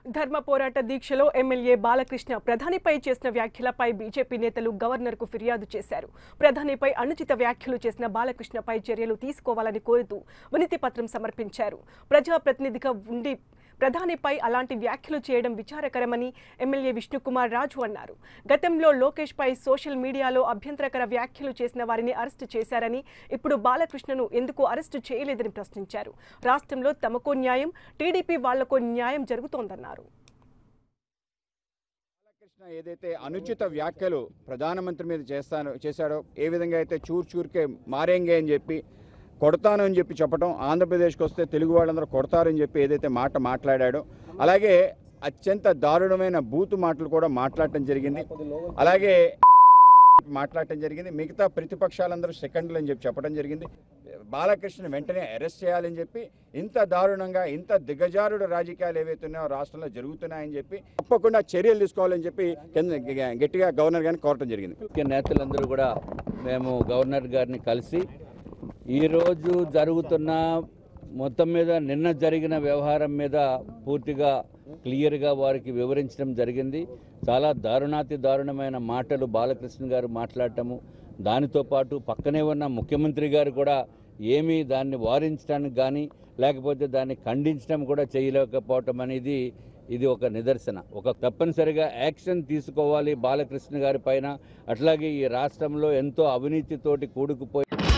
ధర్మ పోరాట దీక్షలో ఎమ్మెల్యే బాలకృష్ణ ప్రధానిపై చేసిన వ్యాఖ్యలపై బీజేపీ నేతలు గవర్నర్కు ఫిర్యాదు చేశారు ప్రధానిపై అనుచిత వ్యాఖ్యలు చేసిన బాలకృష్ణపై చర్యలు తీసుకోవాలని కోరుతూ వినతి పత్రం సమర్పించారు ప్రజాప్రతినిధిగా ఉండి ప్రధానిపై అలాంటి వ్యాఖ్యలు చేయడం విచారకరమని ఎమ్మెల్యే విష్ణుకుమార్ రాజు అన్నారు గతంలో లోకేష్ పై సోషల్ మీడియాలో అభ్యంతరకర వ్యాఖ్యలు చేసిన వారిని అరెస్టు చేశారని ఇప్పుడు బాలకృష్ణను ఎందుకు అరెస్టు చేయలేదని ప్రశ్నించారు రాష్ట్రంలో తమకో న్యాయం టీడీపీ వాళ్లకో న్యాయం జరుగుతోందన్నారు బాలకృష్ణ ఏదైతే అనుచిత వ్యాఖ్యలు ప్రధానమంత్రి మీద చేస్తాను చేశాడో ఏ విధంగా అయితే చూర్ చూర్కే మారేంగే అని చెప్పి కొడతాను అని చెప్పి చెప్పడం ఆంధ్రప్రదేశ్కి వస్తే తెలుగు వాళ్ళందరూ కొడతారని చెప్పి ఏదైతే మాట మాట్లాడాడో అలాగే అత్యంత దారుణమైన బూతు మాటలు కూడా మాట్లాడటం జరిగింది అలాగే మాట్లాడటం జరిగింది మిగతా ప్రతిపక్షాలందరూ సెకండ్లు అని చెప్పి చెప్పడం జరిగింది బాలకృష్ణ వెంటనే అరెస్ట్ చేయాలని చెప్పి ఇంత దారుణంగా ఇంత దిగజారుడు రాజకీయాలు ఏవైతే ఉన్నాయో రాష్ట్రంలో జరుగుతున్నాయని చెప్పి తప్పకుండా చర్యలు తీసుకోవాలని చెప్పి కింద గట్టిగా గవర్నర్ గారిని కోరటం జరిగింది ముఖ్య నేతలందరూ కూడా మేము గవర్నర్ గారిని కలిసి ఈరోజు జరుగుతున్న మొత్తం మీద నిన్న జరిగిన వ్యవహారం మీద పూర్తిగా క్లియర్గా వారికి వివరించడం జరిగింది చాలా దారుణాతి దారుణమైన మాటలు బాలకృష్ణ గారు మాట్లాడటము దానితో పాటు పక్కనే ఉన్న ముఖ్యమంత్రి గారు కూడా ఏమీ దాన్ని వారించడానికి కానీ లేకపోతే దాన్ని ఖండించడం కూడా చేయలేకపోవటం అనేది ఇది ఒక నిదర్శన ఒక తప్పనిసరిగా యాక్షన్ తీసుకోవాలి బాలకృష్ణ గారి పైన అట్లాగే ఈ రాష్ట్రంలో ఎంతో అవినీతితోటి కూడుకుపోయి